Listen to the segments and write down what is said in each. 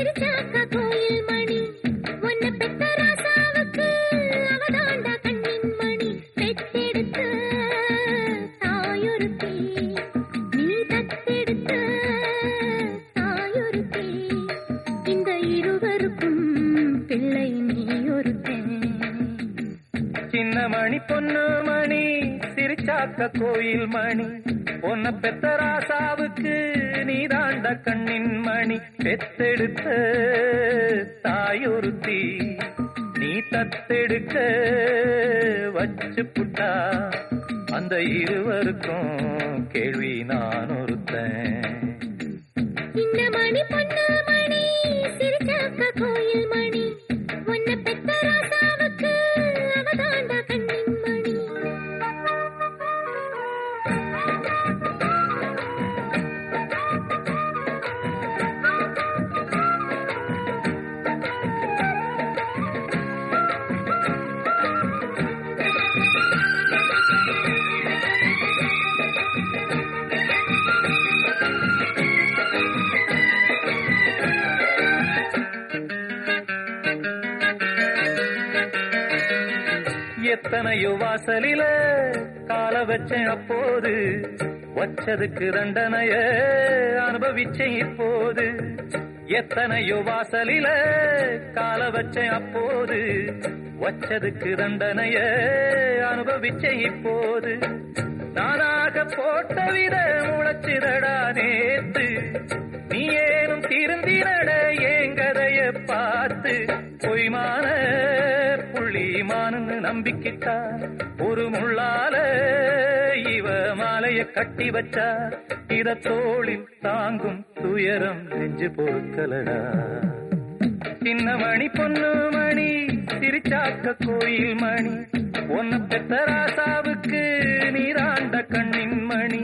திருச்சாக்க கோயில் மணி உன்னை பெத்த ராசாவுக்கு அவதாண்டா கண்ணின் மணி பெத்தெடுத்த தாயொருத்தி நீ தத்தெடுத்த தாயொருத்தி இந்த இருவருக்கும் பிள்ளை நீ ஒருத்தன் சின்ன மணி பொண்ணு மணி சிரிச்சாக்க கோயில் மணி பொன்ன பெத்த ராசாவுக்கு நீதாண்ட கண்ணின் மணி பெத்தெடுத்த தாயொருத்தி நீ தத்தெடுக்க வச்சு புட்டா அந்த இருவருக்கும் கேள்வி நான் ஒருத்தன் சின்ன மணி பொண்ணு மணி சிரிச்சாக்க கோயில் மணி உன்னை பெத்த ராசாவுக்கு அவதாண்டா கண்ணின் மணி எத்தனையோ வாசலில கால வச்சேன் அப்போது வச்சதுக்கு தண்டனைய அனுபவிச்சேன் இப்போது எத்தனையோ வாசலில கால வச்சேன் அப்போது வச்சதுக்கு தண்டனைய அனுபவிச்சேன் இப்போது நானாக போட்ட வித முளைச்சிடடா நேத்து நீ ஏனும் திருந்தினட ஏங்கதைய பார்த்து பொய்மான புள்ளிமானு நம்பிக்கிட்டா ஒரு முள்ளால இவ மாலைய கட்டி வச்சா இத தோளில் தாங்கும் துயரம் நெஞ்சு பொறுக்கலடா சின்ன மணி பொண்ணு மணி சிரிச்சாக்க கோயில் மணி ஒன்னு பெத்த ராசாவுக்கு நீராண்ட கண்ணின் மணி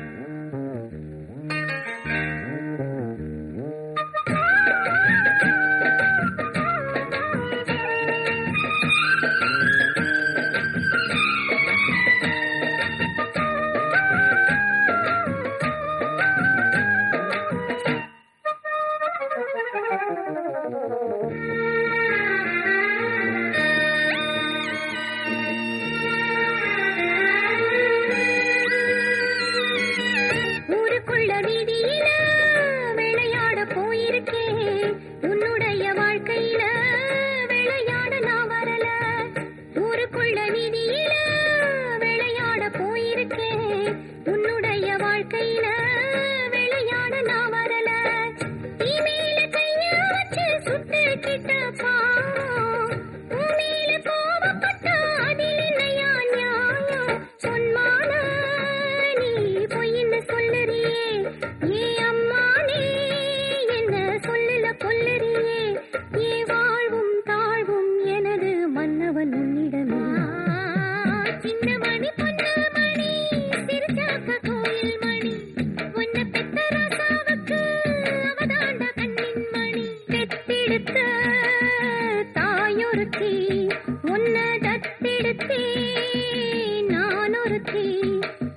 ஊருக்குள்ள வீதியில விளையாட போயிருக்கேன் உன்னுடைய வாழ்க்கையில விளையாட நான் வரல ஊருக்குள்ள வீதியில விளையாட போயிருக்கேன் உன்னுடைய வாழ்க்கையில விளையாட நான் வரல நீ மேல கைய வச்சு சுட்டுக்கிட்ட பாவம் உன் மேல கோபப்பட்டா அதில் என்னையா நியாயம் சொன்மான நீ பொய்ன்னு சொல்லுறியே ஏ அம்மானே என்ன சொல்லல கொல்லுறியே ஏ வாழ்வும் தாழ்வும் எனது மன்னவன் உன்னிடமே சின்ன மணி பொண்ணு மணி சிறுச்சாக்க கோயில் மணி உன்னை பெத்த ராசாவுக்கு அவதாண்ட கண்ணின் மணி பெத்தெடுத்த தாயொருத்தி உன்னை தத்தெடுத்தே நான் ஒருத்தி